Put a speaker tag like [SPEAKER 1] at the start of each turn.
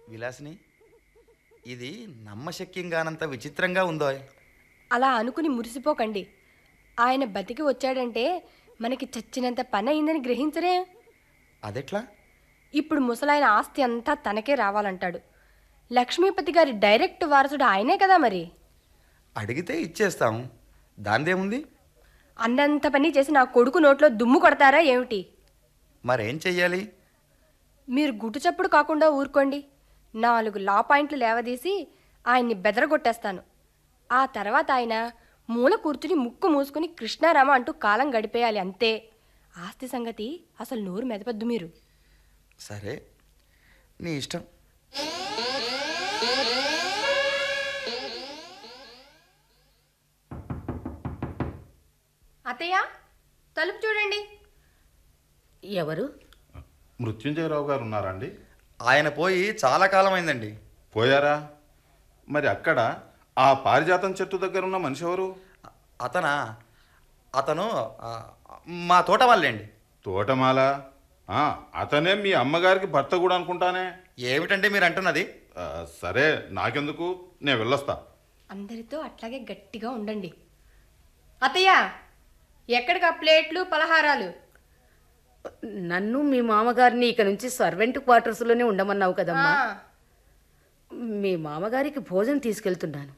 [SPEAKER 1] విలాసిని ఇది నమ్మశక్యంగానంత విచిత్రంగా ఉందో
[SPEAKER 2] అలా అనుకుని మురిసిపోకండి ఆయన బతికి వచ్చాడంటే మనకి చచ్చినంత పని అయిందని గ్రహించరే
[SPEAKER 1] అదెట్లా
[SPEAKER 2] ఇప్పుడు ముసలాయన ఆస్తి అంతా తనకే రావాలంటాడు లక్ష్మీపతి గారి డైరెక్ట్ వారసుడు ఆయనే కదా మరి
[SPEAKER 1] అడిగితే ఇచ్చేస్తాం దాందేముంది
[SPEAKER 2] అన్నంత పని చేసి నా కొడుకు నోట్లో దుమ్ము కొడతారా ఏమిటి
[SPEAKER 1] మరేం చెయ్యాలి
[SPEAKER 2] మీరు గుట్టు చప్పుడు కాకుండా ఊరుకోండి నాలుగు లా పాయింట్లు లేవదీసి ఆయన్ని బెదరగొట్టేస్తాను ఆ తర్వాత ఆయన మూల కూర్చుని ముక్కు మూసుకుని కృష్ణారామ అంటూ కాలం గడిపేయాలి అంతే ఆస్తి సంగతి అసలు నోరు మెదపద్దు మీరు
[SPEAKER 1] సరే నీ ఇష్టం
[SPEAKER 2] అత్తయ్య తలుపు చూడండి
[SPEAKER 3] ఎవరు
[SPEAKER 4] మృత్యుంజయరావు గారు ఉన్నారా అండి
[SPEAKER 1] ఆయన పోయి చాలా కాలం అయిందండి
[SPEAKER 4] పోయారా మరి అక్కడ ఆ పారిజాతం చెట్టు దగ్గర ఉన్న మనిషి ఎవరు
[SPEAKER 1] అ- అతనా అతను ఆ, మా తోట వాళ్ళేండి
[SPEAKER 4] తోటమాల ఆ, అతనే మీ అమ్మగారికి భర్త కూడా అనుకుంటానే
[SPEAKER 1] ఏమిటండి మీరు అంటున్నది
[SPEAKER 4] ఆ, సరే నాకెందుకు నేను వెళ్ళొస్తా
[SPEAKER 2] అందరితో అట్లాగే గట్టిగా ఉండండి అత్తయ్య ఎక్కడికి ఆ ప్లేట్లు పలహారాలు
[SPEAKER 3] నన్ను మీ మామగారిని ఇక నుంచి సర్వెంట్ క్వార్టర్స్లోనే ఉండమన్నావు కదమ్మా
[SPEAKER 2] ఆ,
[SPEAKER 3] మీ మామగారికి భోజనం తీసుకెళ్తున్నాను